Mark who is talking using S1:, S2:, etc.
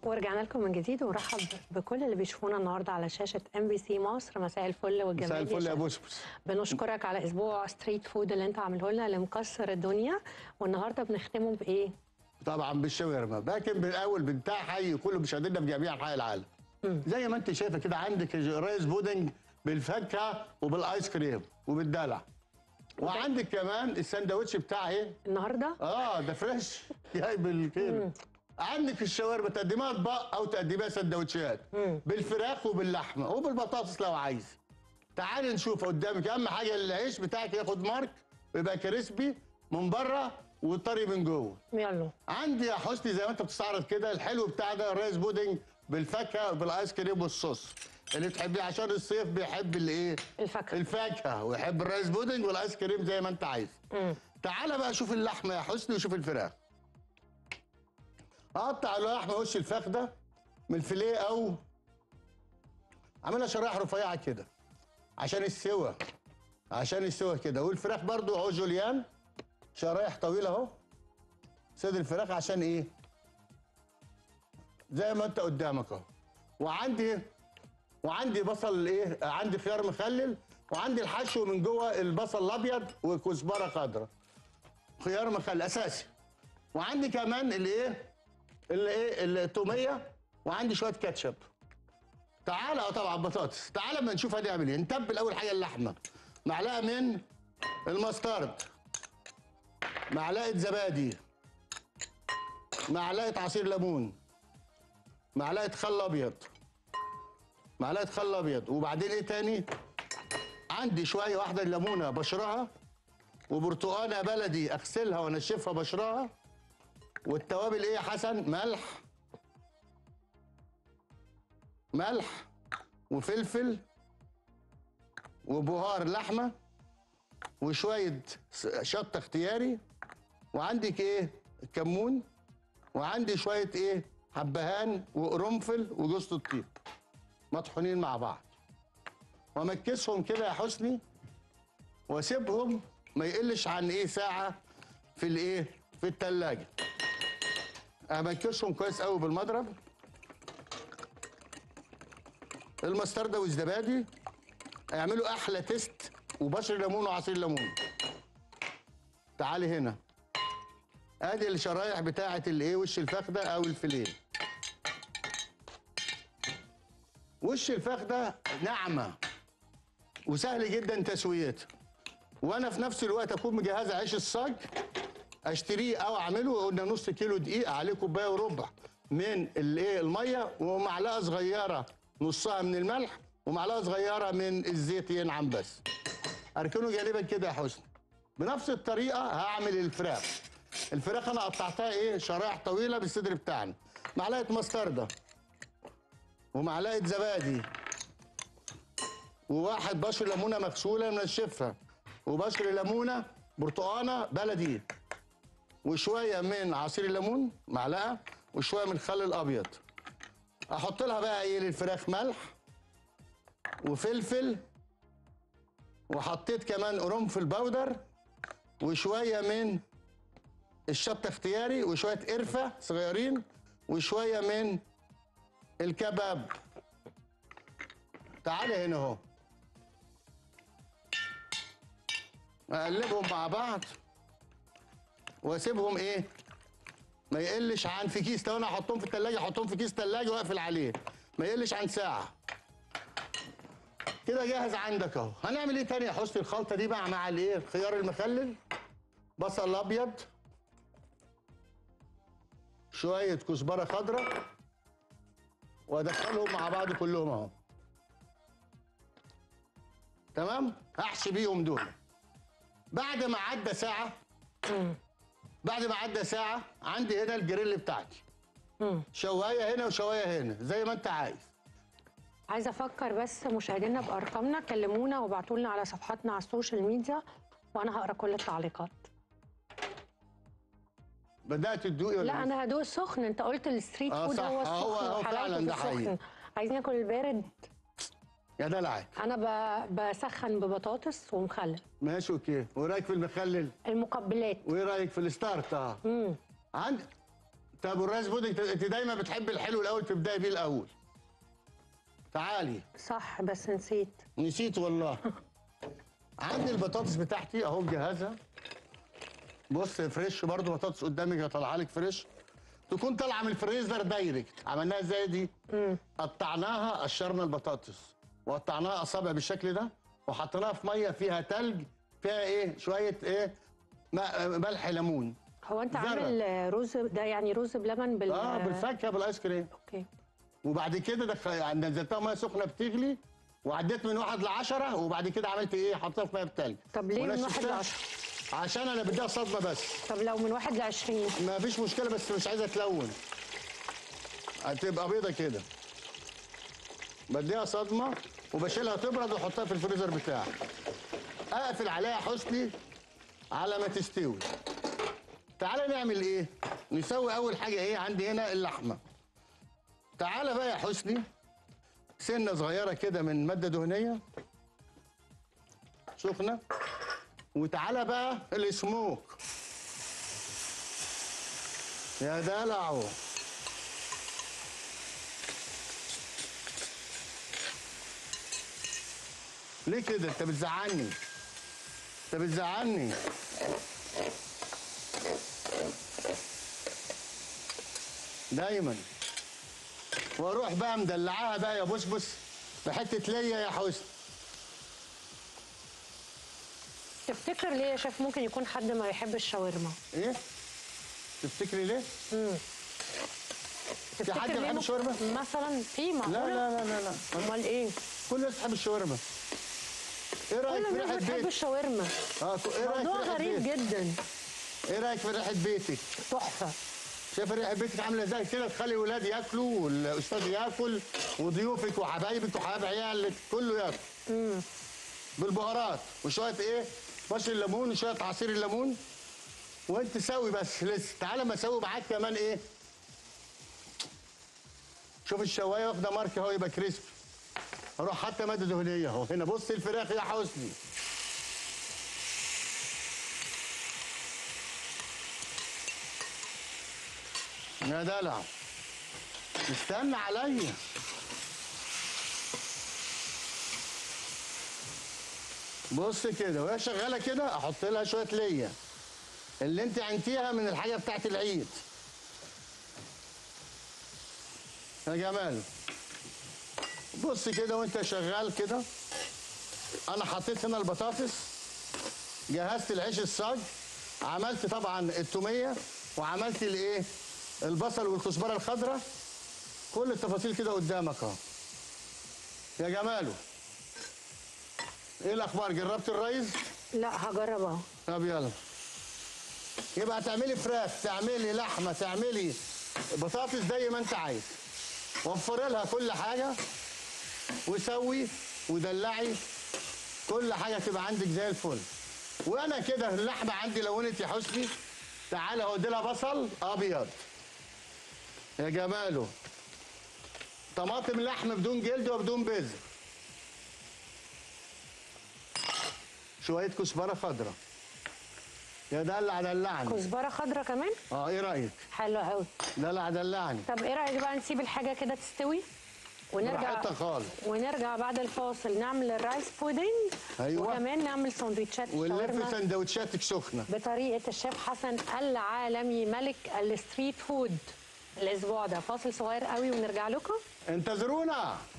S1: ورجعنا لكم من جديد ونرحب بكل اللي بيشوفونا النهارده على شاشه ام بي سي مصر مساء الفل والجمال
S2: مساء الفل يا
S1: شيف.
S2: بوسبوس
S1: بنشكرك على اسبوع ستريت فود اللي انت عامله لنا اللي مكسر الدنيا والنهارده بنختمه بايه؟
S2: طبعا بالشاورما لكن بالاول بنتحيي كل مشاهدينا في جميع انحاء العالم زي ما انت شايفه كده عندك رايس بودنج بالفاكهه وبالايس كريم وبالدلع وعندك كمان الساندوتش بتاع ايه؟
S1: النهارده
S2: اه ده فريش جاي بالكيلو عندك الشاورما تقدمها اطباق او تقدمها سندوتشات بالفراخ وباللحمه وبالبطاطس لو عايز تعالي نشوف قدامك اهم حاجه العيش بتاعك ياخد مارك ويبقى كريسبي من بره وطري من جوه
S1: يلا
S2: عندي يا حسني زي ما انت بتستعرض كده الحلو بتاع ده الرايس بودنج بالفاكهه وبالايس كريم والصوص اللي تحبيه عشان الصيف بيحب الايه
S1: الفاكهه
S2: الفاكهه ويحب الرايس بودنج والايس كريم زي ما انت عايز تعالى بقى شوف اللحمه يا حسني وشوف الفراخ اقطع اللحمه وش الفراخ ده من الفيليه او اعملها شرايح رفيعه كده عشان السوا عشان السوا كده والفراخ برضو اهو جوليان شرايح طويله اهو صدر الفراخ عشان ايه زي ما انت قدامك اهو وعندي وعندي بصل ايه عندي خيار مخلل وعندي الحشو من جوه البصل الابيض وكزبره خضراء خيار مخلل اساسي وعندي كمان الايه الايه التوميه وعندي شويه كاتشب تعالى اه طبعا بطاطس تعالى اما نشوف هنعمل ايه نتبل اول حاجه اللحمه معلقه من المسترد معلقه زبادي معلقه عصير ليمون معلقه خل ابيض معلقه خل ابيض وبعدين ايه تاني عندي شويه واحده ليمونه بشرها وبرتقانه بلدي اغسلها وانشفها بشرها والتوابل ايه يا حسن ملح ملح وفلفل وبهار لحمه وشويه شطه اختياري وعندك ايه كمون وعندي شويه ايه حبهان وقرنفل وجوز الطيب مطحونين مع بعض وامكسهم كده يا حسني واسيبهم ما يقلش عن ايه ساعه في الايه في التلاجة امكسهم كويس قوي بالمضرب المستردة والزبادي اعملوا احلى تيست وبشر ليمون وعصير ليمون تعالي هنا ادي الشرايح بتاعه الايه وش الفخ ده او الفيليه وش الفخ ده ناعمه وسهل جدا تسويتها وانا في نفس الوقت اكون مجهزه عيش الصاج اشتريه او اعمله قلنا نص كيلو دقيق عليه كوبايه وربع من الايه الميه ومعلقه صغيره نصها من الملح ومعلقه صغيره من الزيت ينعم بس اركنه جانبا كده يا حسني بنفس الطريقه هعمل الفراخ الفراخ انا قطعتها ايه شرايح طويله بالصدر بتاعنا معلقه مستردة ومعلقه زبادي وواحد بشر ليمونه مغسوله منشفها وبشر ليمونه برتقانه بلدي وشويه من عصير الليمون معلقه وشويه من الخل الابيض احط لها بقى ايه للفراخ ملح وفلفل وحطيت كمان قرنفل باودر وشويه من الشطه اختياري وشويه قرفه صغيرين وشويه من الكباب تعالى هنا اهو اقلبهم مع بعض واسيبهم ايه ما يقلش عن في كيس لو انا احطهم في التلاجة احطهم في كيس تلاجة واقفل عليه ما يقلش عن ساعة كده جاهز عندك اهو هنعمل ايه تاني يا حسني الخلطة دي بقى مع الايه الخيار المخلل بصل ابيض شوية كزبرة خضراء وادخلهم مع بعض كلهم اهو تمام هحشي بيهم دول بعد ما عدى ساعة بعد ما عدى ساعة عندي هنا الجريل بتاعتي شواية هنا وشواية هنا زي ما انت عايز
S1: عايزه افكر بس مشاهدينا بارقامنا كلمونا وابعتوا لنا على صفحاتنا على السوشيال ميديا وانا هقرا كل التعليقات
S2: بدأت تدوقي ولا
S1: لا
S2: لسه؟
S1: انا هدوق السخن انت قلت الستريت
S2: آه
S1: فود
S2: صح،
S1: هو
S2: آه هو-
S1: السخن
S2: هو
S1: وحلاوته
S2: فعلاً
S1: في
S2: ده حقيقي.
S1: السخن عايزين ناكل البارد
S2: يا دلعك
S1: انا ب... بسخن ببطاطس ومخلل
S2: ماشي اوكي وايه رايك في المخلل
S1: المقبلات
S2: وايه رايك في الستارت اه
S1: امم
S2: عندي طب والرايس بودنج انت دايما بتحب الحلو الاول تبداي بيه الاول تعالي
S1: صح بس نسيت
S2: نسيت والله عندي البطاطس بتاعتي اهو مجهزها بص فريش برضو بطاطس قدامك طالعه لك فريش تكون طالعه من الفريزر دايركت عملناها ازاي دي قطعناها قشرنا البطاطس وقطعناها اصابع بالشكل ده وحطيناها في ميه فيها تلج فيها ايه شويه ايه م- ملح ليمون
S1: هو انت
S2: زرع.
S1: عامل آه، رز ده يعني رز بلبن بال
S2: اه بالفاكهه بالايس كريم
S1: اوكي
S2: وبعد كده دخل يعني نزلتها ميه سخنه بتغلي وعديت من واحد لعشرة وبعد كده عملت ايه حطيتها في ميه بتلج
S1: طب ليه من واحد
S2: ونشفتها
S1: لعشرة؟
S2: عشان انا بديها صدمه بس
S1: طب لو من واحد لعشرين
S2: ما فيش مشكله بس مش عايزه تلون هتبقى بيضه كده بديها صدمه وبشيلها تبرد واحطها في الفريزر بتاعي اقفل عليها حسني على ما تستوي تعالى نعمل ايه نسوي اول حاجه ايه عندي هنا اللحمه تعالى بقى يا حسني سنه صغيره كده من ماده دهنيه سخنه وتعالى بقى السموك يا دلعو ليه كده انت بتزعلني انت بتزعلني دايما واروح بقى مدلعاها بقى يا بسبس بحته ليا يا حسن
S1: تفتكر ليه يا شيف ممكن يكون حد ما يحب الشاورما
S2: ايه تفتكري ليه
S1: تفتكر
S2: حد ما
S1: ليه
S2: يحبش
S1: ممكن-
S2: الشاورما؟
S1: مثلا في
S2: لا
S1: معقوله
S2: لا لا لا لا
S1: امال ايه
S2: كل الناس تحب الشاورما ايه رايك
S1: كل
S2: في
S1: الناس
S2: ريحه
S1: بتحب
S2: بيتك
S1: الشاورما
S2: اه ك- ايه رايك
S1: موضوع
S2: في ريحه
S1: غريب
S2: بيتك
S1: جدا
S2: ايه رايك في ريحه بيتك
S1: تحفه
S2: شايف ريحه بيتك عامله ازاي كده تخلي الولاد ياكلوا والاستاذ ياكل وضيوفك وحبايبك وحبايب عيالك كله ياكل بالبهارات وشويه ايه بشر الليمون وشويه عصير الليمون وانت سوي بس لسه تعالى ما اسوي معاك كمان ايه شوف الشوايه واخده ماركه اهو يبقى كريسبي اروح حتى ماده دهنيه اهو هنا بص الفراخ يا حسني يا دلع استنى عليا بص كده وهي شغاله كده احط لها شويه ليا اللي انت عينتيها من الحاجه بتاعت العيد يا جمال بص كده وانت شغال كده انا حطيت هنا البطاطس جهزت العيش الصاج عملت طبعا التوميه وعملت الايه البصل والكزبره الخضراء كل التفاصيل كده قدامك اهو يا جماله ايه الاخبار جربت الريز
S1: لا هجرب اهو
S2: طب يلا يبقى تعملي فراخ تعملي لحمه تعملي بطاطس زي ما انت عايز وفري لها كل حاجه وسوي ودلعي كل حاجه تبقى عندك زي الفل وانا كده اللحمه عندي لونت يا حسني تعالى اهو لها بصل ابيض يا جماله طماطم لحم بدون جلد وبدون بذر شويه كزبره خضراء يا دلع دلعني
S1: كزبره خضراء كمان
S2: اه ايه رايك
S1: حلو قوي
S2: دلع دلعني
S1: طب ايه رايك بقى نسيب الحاجه كده تستوي ونرجع
S2: براحتك خالص
S1: ونرجع بعد الفاصل نعمل الرايس بودنج
S2: أيوة.
S1: وكمان نعمل سندوتشات
S2: ونلف
S1: شاورما
S2: سندوتشاتك سخنه
S1: بطريقه الشيف حسن العالمي ملك الستريت فود الاسبوع ده فاصل صغير قوي ونرجع لكم
S2: انتظرونا